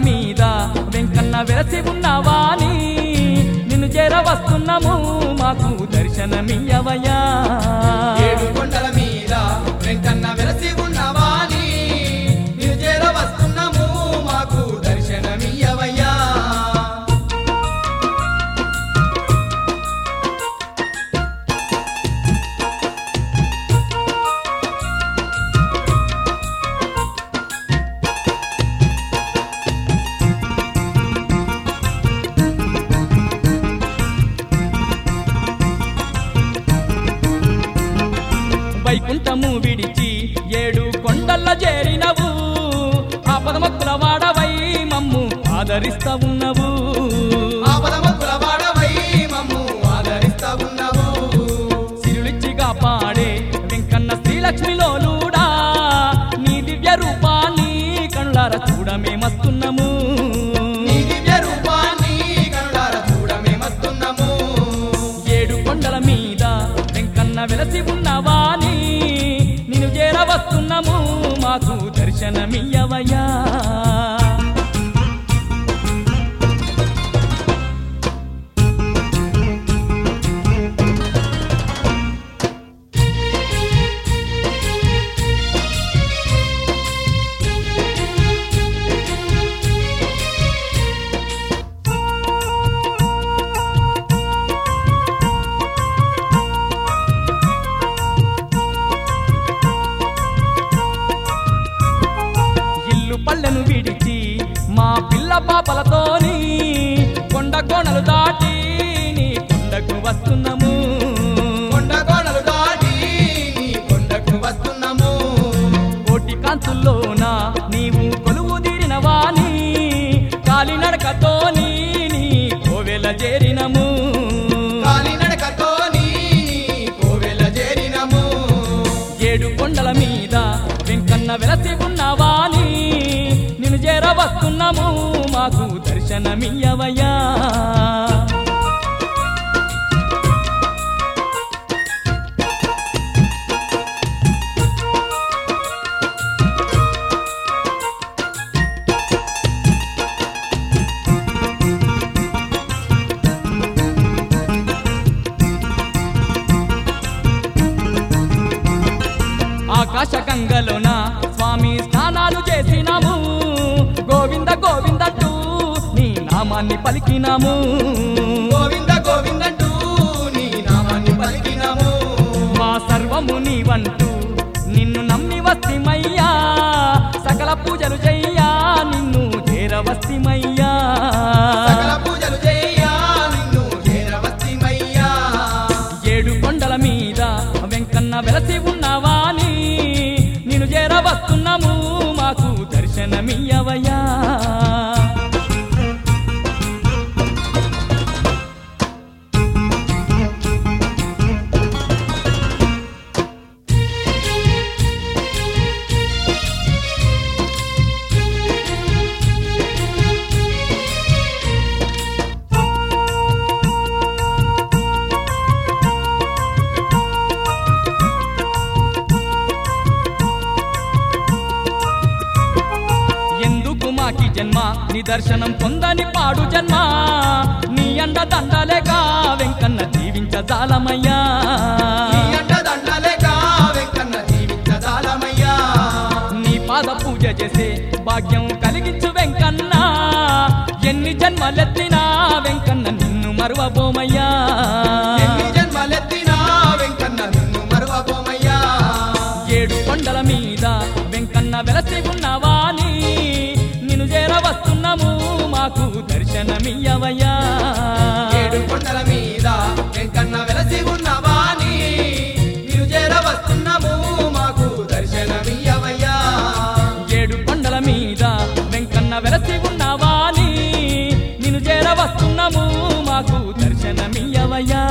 మీద వెంకన్న వెలసి ఉన్నవాని నిన్ను చేర వస్తున్నాము మాకు దర్శనమియ్యవయ్యా ఏడు కొండల మీద వెంకన్న వెలసి ఉన్నవాని నీవు చేర వస్తున్నాము మాకు దర్శనమియ్యవయ్యా వైకుంఠము విడిచి ఏడు కొండల్ల చేరినవు ఆపదమక్కుల వాడవై మమ్ము ఆదరిస్తా ఉన్నవు ఆపదమక్కుల వాడవై మమ్ము ఆదరిస్తా ఉన్నావు సిరులిచ్చిగా పాడే వెంకన్న శ్రీలక్ష్మిలోలుడా నీ దివ్య రూపాన్ని కళ్ళార చూడమేమస్తున్నాము నీ దివ్య రూపాన్ని కనులార చూడమేమస్తున్నాము ఏడు కొండల మీద వెంకన్న వెలసి ఉన్నవాని నిన్ను చేర వస్తున్నాము మాకు దర్శనమియ్యవయ్యా ఇల్లు పల్లెను విడిచి మా పిల్ల పాపలతోని కొండ కోణలు దాటి నీ కొండకు వస్తున్నాము కొండ కోణలు దాటి నీ కొండకు వస్తున్నాము కోటి కాంతుల్లోన నీవు కొలువు తీరిన వాణి కాలినడకతోని నీ కోవెల చేరినము కాలినడకతో నీ కోవెల చేరినము ఏడు కొండల మీద వెంకన్న వెలసి ఉన్నవాని నిన్ను చేర వస్తున్నాము మాకు దర్శనమియ్యవయ్యా ఆకాశ గంగలోన స్వామి స్నానాలు చేసినాము గోవింద గోవిందంటూ నీ నామాన్ని పలికినాము గోవింద గోవిందంటూ నీ నామాన్ని పలికినాము మా సర్వము నీవంటూ నిన్ను నమ్మి వస్తిమయ్యా సకల పూజలు చెయ్యా నిన్ను చేరవస్తిమయ్యా సకల పూజలు చెయ్యా నిన్ను చేరవస్తిమయ్యా ఏడు కొండల మీద వెంకన్న వెలసి ఉన్నవాని నిన్ను చేరవస్తున్నాము మాకు దర్శనమియ్యవయ్యా ఎందుకు మాకి జన్మ నిదర్శనం పొందని పాడు జన్మ నీ అండ దండలేక వెంకన్న జీవించజాలమయ్యా నీ అంట దండలేక వెంకన్న జీవించజాలమయ్యా నీ పాద పూజ చేసే భాగ్యం కలిగించు వెంకన్న ఎన్ని జన్మలెత్తినా వెంకన్న నిన్ను మరువబోమయ్యా ఎన్ని జన్మలెత్తినా వెంకన్న నిన్ను మరువబోమయ్యా ఏడు కొండల మీద వెంకన్న వెలసి ఉన్నవాని నిన్ను చేర వస్తున్నాము మాకు దర్శనమియ్యవయ్యా ఏడు కొండల మీద వెంకన్న వెలసి ఉన్నవాని నీవు చేర వస్తున్నాము మాకు దర్శనమియ్యవయ్యా ఏడు కొండల మీద వెంకన్న వెలసి ఉన్నవాని నిన్ను చేర వస్తున్నాము మాకు దర్శనమియ్యవయ్యా